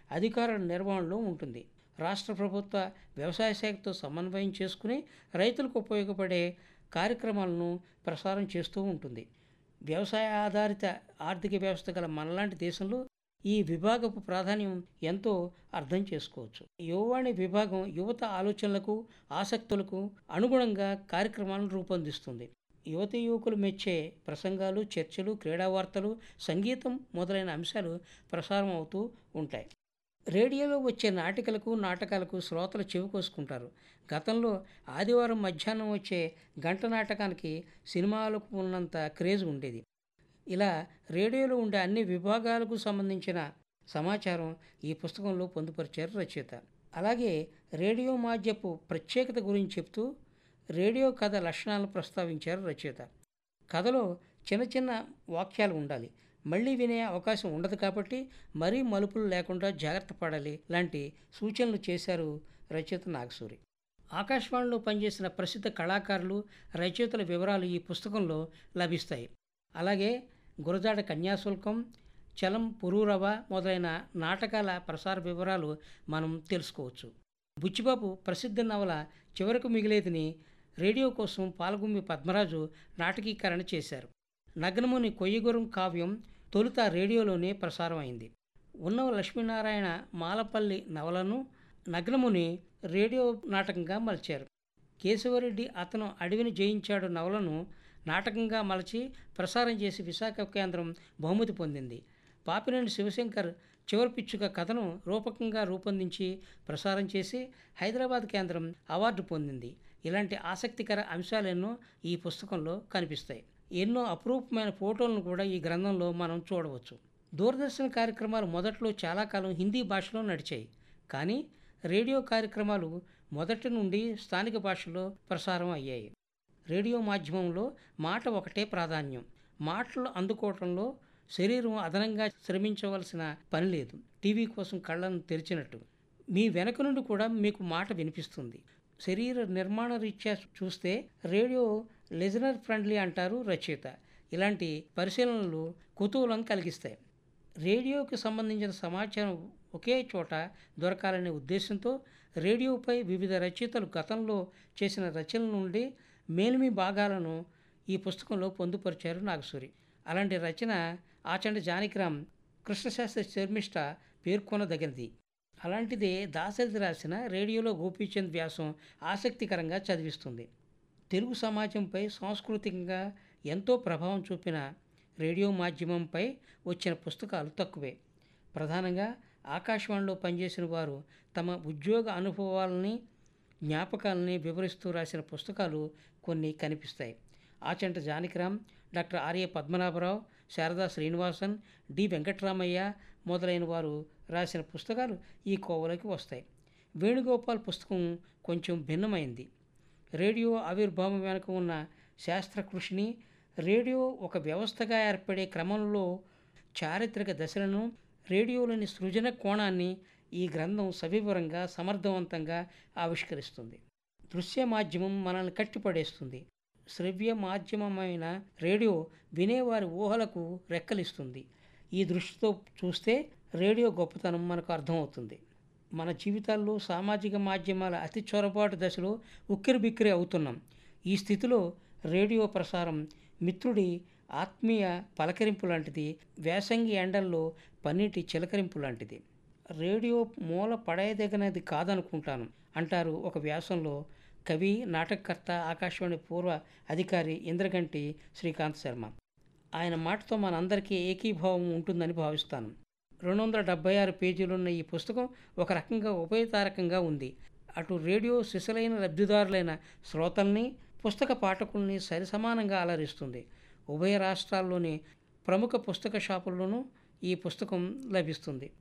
అధికారుల నిర్వహణలో ఉంటుంది రాష్ట్ర ప్రభుత్వ వ్యవసాయ శాఖతో సమన్వయం చేసుకుని రైతులకు ఉపయోగపడే కార్యక్రమాలను ప్రసారం చేస్తూ ఉంటుంది వ్యవసాయ ఆధారిత ఆర్థిక వ్యవస్థ గల మనలాంటి దేశంలో ఈ విభాగపు ప్రాధాన్యం ఎంతో అర్థం చేసుకోవచ్చు యువవాణి విభాగం యువత ఆలోచనలకు ఆసక్తులకు అనుగుణంగా కార్యక్రమాలను రూపొందిస్తుంది యువత యువకులు మెచ్చే ప్రసంగాలు చర్చలు క్రీడా వార్తలు సంగీతం మొదలైన అంశాలు ప్రసారం అవుతూ ఉంటాయి రేడియోలో వచ్చే నాటికలకు నాటకాలకు శ్రోతలు చెవికోసుకుంటారు గతంలో ఆదివారం మధ్యాహ్నం వచ్చే గంట నాటకానికి సినిమాలకు ఉన్నంత క్రేజ్ ఉండేది ఇలా రేడియోలో ఉండే అన్ని విభాగాలకు సంబంధించిన సమాచారం ఈ పుస్తకంలో పొందుపరిచారు రచయిత అలాగే రేడియో మాధ్యపు ప్రత్యేకత గురించి చెప్తూ రేడియో కథ లక్షణాలను ప్రస్తావించారు రచయిత కథలో చిన్న చిన్న వాక్యాలు ఉండాలి మళ్ళీ వినే అవకాశం ఉండదు కాబట్టి మరీ మలుపులు లేకుండా జాగ్రత్త పడాలి లాంటి సూచనలు చేశారు రచయిత నాగసూరి ఆకాశవాణిలో పనిచేసిన ప్రసిద్ధ కళాకారులు రచయితల వివరాలు ఈ పుస్తకంలో లభిస్తాయి అలాగే గురజాడ కన్యాశుల్కం చలం పురూరవ మొదలైన నాటకాల ప్రసార వివరాలు మనం తెలుసుకోవచ్చు బుచ్చిబాబు ప్రసిద్ధ నవల చివరకు మిగిలేదిని రేడియో కోసం పాల్గుమ్మి పద్మరాజు నాటకీకరణ చేశారు నగ్నముని కొయ్యగురం కావ్యం తొలుత రేడియోలోనే ప్రసారం అయింది ఉన్నవ లక్ష్మీనారాయణ మాలపల్లి నవలను నగ్నముని రేడియో నాటకంగా మలిచారు కేశవరెడ్డి అతను అడవిని జయించాడు నవలను నాటకంగా మలచి ప్రసారం చేసి విశాఖ కేంద్రం బహుమతి పొందింది పాపినేని శివశంకర్ చివరి పిచ్చుక కథను రూపకంగా రూపొందించి ప్రసారం చేసి హైదరాబాద్ కేంద్రం అవార్డు పొందింది ఇలాంటి ఆసక్తికర అంశాలెన్నో ఈ పుస్తకంలో కనిపిస్తాయి ఎన్నో అపురూపమైన ఫోటోలను కూడా ఈ గ్రంథంలో మనం చూడవచ్చు దూరదర్శన్ కార్యక్రమాలు మొదట్లో చాలా కాలం హిందీ భాషలో నడిచాయి కానీ రేడియో కార్యక్రమాలు మొదటి నుండి స్థానిక భాషలో ప్రసారం అయ్యాయి రేడియో మాధ్యమంలో మాట ఒకటే ప్రాధాన్యం మాటలు అందుకోవటంలో శరీరం అదనంగా శ్రమించవలసిన పని లేదు టీవీ కోసం కళ్ళను తెరిచినట్టు మీ వెనక నుండి కూడా మీకు మాట వినిపిస్తుంది శరీర నిర్మాణ రీత్యా చూస్తే రేడియో లిజనర్ ఫ్రెండ్లీ అంటారు రచయిత ఇలాంటి పరిశీలనలు కుతూహలం కలిగిస్తాయి రేడియోకి సంబంధించిన సమాచారం ఒకే చోట దొరకాలనే ఉద్దేశంతో రేడియోపై వివిధ రచయితలు గతంలో చేసిన రచనల నుండి మేలిమి భాగాలను ఈ పుస్తకంలో పొందుపరిచారు నాగసూరి అలాంటి రచన ఆచండ జానకిరామ్ కృష్ణశాస్త్రి శర్మిష్ట పేర్కొనదగినది అలాంటిదే దాశరథి రాసిన రేడియోలో గోపీచంద్ వ్యాసం ఆసక్తికరంగా చదివిస్తుంది తెలుగు సమాజంపై సాంస్కృతికంగా ఎంతో ప్రభావం చూపిన రేడియో మాధ్యమంపై వచ్చిన పుస్తకాలు తక్కువే ప్రధానంగా ఆకాశవాణిలో పనిచేసిన వారు తమ ఉద్యోగ అనుభవాలని జ్ఞాపకాలని వివరిస్తూ రాసిన పుస్తకాలు కొన్ని కనిపిస్తాయి ఆచంట జానకిరామ్ డాక్టర్ ఆర్య పద్మనాభరావు శారదా శ్రీనివాసన్ డి వెంకట్రామయ్య మొదలైన వారు రాసిన పుస్తకాలు ఈ కోవలోకి వస్తాయి వేణుగోపాల్ పుస్తకం కొంచెం భిన్నమైంది రేడియో ఆవిర్భావం వెనుక ఉన్న శాస్త్ర కృషిని రేడియో ఒక వ్యవస్థగా ఏర్పడే క్రమంలో చారిత్రక దశలను రేడియోలోని సృజన కోణాన్ని ఈ గ్రంథం సవివరంగా సమర్థవంతంగా ఆవిష్కరిస్తుంది దృశ్య మాధ్యమం మనల్ని కట్టిపడేస్తుంది శ్రవ్య మాధ్యమమైన రేడియో వినేవారి ఊహలకు రెక్కలిస్తుంది ఈ దృష్టితో చూస్తే రేడియో గొప్పతనం మనకు అర్థమవుతుంది మన జీవితాల్లో సామాజిక మాధ్యమాల అతి చొరబాటు దశలో ఉక్కిరి బిక్కిరి అవుతున్నాం ఈ స్థితిలో రేడియో ప్రసారం మిత్రుడి ఆత్మీయ పలకరింపు లాంటిది వేసంగి ఎండల్లో పన్నీటి చిలకరింపు లాంటిది రేడియో మూల పడేదగినది కాదనుకుంటాను అంటారు ఒక వ్యాసంలో కవి నాటకకర్త ఆకాశవాణి పూర్వ అధికారి ఇంద్రగంటి శ్రీకాంత్ శర్మ ఆయన మాటతో మనందరికీ ఏకీభావం ఉంటుందని భావిస్తాను రెండు వందల డెబ్బై ఆరు పేజీలున్న ఈ పుస్తకం ఒక రకంగా ఉభయతారకంగా ఉంది అటు రేడియో సిసలైన లబ్ధిదారులైన శ్రోతల్ని పుస్తక పాఠకుల్ని సరిసమానంగా అలరిస్తుంది ఉభయ రాష్ట్రాల్లోని ప్రముఖ పుస్తక షాపుల్లోనూ ఈ పుస్తకం లభిస్తుంది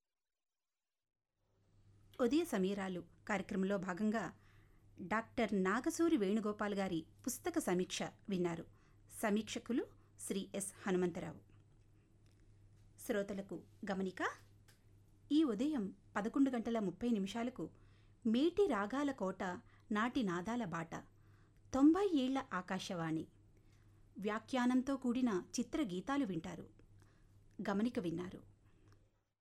ఉదయ సమీరాలు కార్యక్రమంలో భాగంగా డాక్టర్ నాగసూరి వేణుగోపాల్ గారి పుస్తక సమీక్ష విన్నారు సమీక్షకులు శ్రీ ఎస్ హనుమంతరావు శ్రోతలకు గమనిక ఈ ఉదయం పదకొండు గంటల ముప్పై నిమిషాలకు మేటి రాగాల కోట నాటి నాదాల బాట తొంభై ఏళ్ల ఆకాశవాణి వ్యాఖ్యానంతో కూడిన చిత్ర గీతాలు వింటారు గమనిక విన్నారు